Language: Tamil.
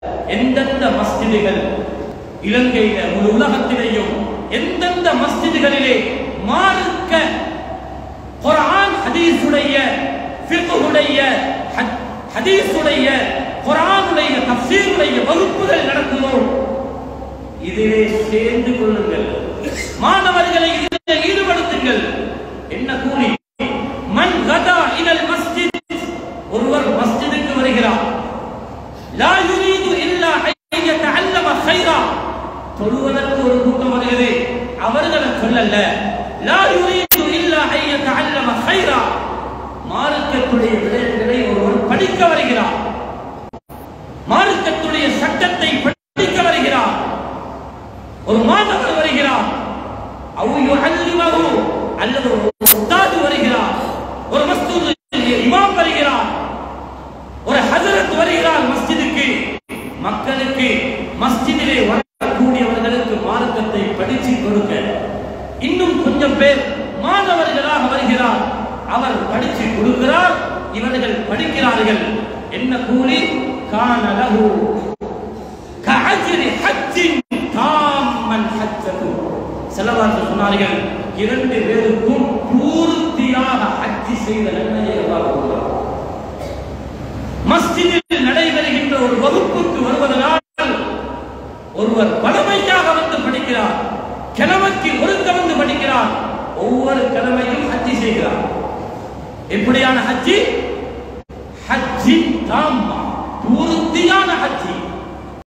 எந்தெந்த மஸ்ஜிதுகள் இலங்கையில முழு உலகத்திலேயும் எந்தெந்த மஸ்ஜிதுகளிலே மார்க்க குர்ஆன் ஹதீஸுடைய ஃபிக்ஹுடைய ஹத்- ஹதீஸுடைய குர்ஆனுடைய தஃசீருடைய வகுப்புகள் நடக்குமோ இதிலே சேர்ந்து கொள்ளுங்கள் மாணவர்களை இதில் ஈடுபடுத்துங்கள் என்ன கூலி மன் கதா இலல் மஸ்ஜித் ஒருவர் மஸ்ஜிதுக்கு வருகிறார் லா யுரீது இல்லா ஐ யதஅல்லம கைரா தொழுவதற்கு ஒரு கூட்டம் வருகிறது அவர்களை சொல்லல்ல லா யுரீது இல்லா ஐ யதஅல்லம கைரா மார்க்கத்துடைய விடயங்களை ஒருவர் படிக்க வருகிறார் மார்க்கத்துடைய சட்டத்தை படிக்க வருகிறார் ஒரு மாணவர் வருகிறார் அவு யுஅல்லிமஹு அல்லது ஒரு உஸ்தாது வருகிறார் ஒரு மஸ்ஜித் இமாம் வருகிறார் ஒரு ஹஜரத் வருகிறார் மஸ்ஜிதுக்கு மக்களுக்கு மஸ்ஜிதிலே வரக்கூடியவர்களுக்கு மார்க்கத்தை படிச்சு கொடுக்க இன்னும் கொஞ்சம் பேர் மாணவர்களாக வருகிறார் அவர் படிச்சு கொடுக்கிறார் இவர்கள் படிக்கிறார்கள் என்ன கூலி காணலகு கஅஜ்ரி ஹஜ்ஜின் தாம்மன் ஹஜ்ஜது செலவார்கள் சொன்னார்கள் இரண்டு பேருக்கும் பூர்த்தியாக ஹஜ்ஜி செய்த நன்மையை அல்லாஹ் கொடுக்கிறார் மஸ்ஜிதில் நடைபெறுகின்ற ஒரு வகுப்புக்கு வருவதனால் ஒருவர் வளமையாக வந்து படிக்கிறார் கிழமைக்கு ஒருக்க வந்து படிக்கிறார் ஒவ்வொரு கிழமையும் ஹஜ்ஜி செய்கிறார் எப்படியான ஹஜ்ஜி ஹஜ்ஜி தாம்மா பூர்த்தியான ஹஜ்ஜி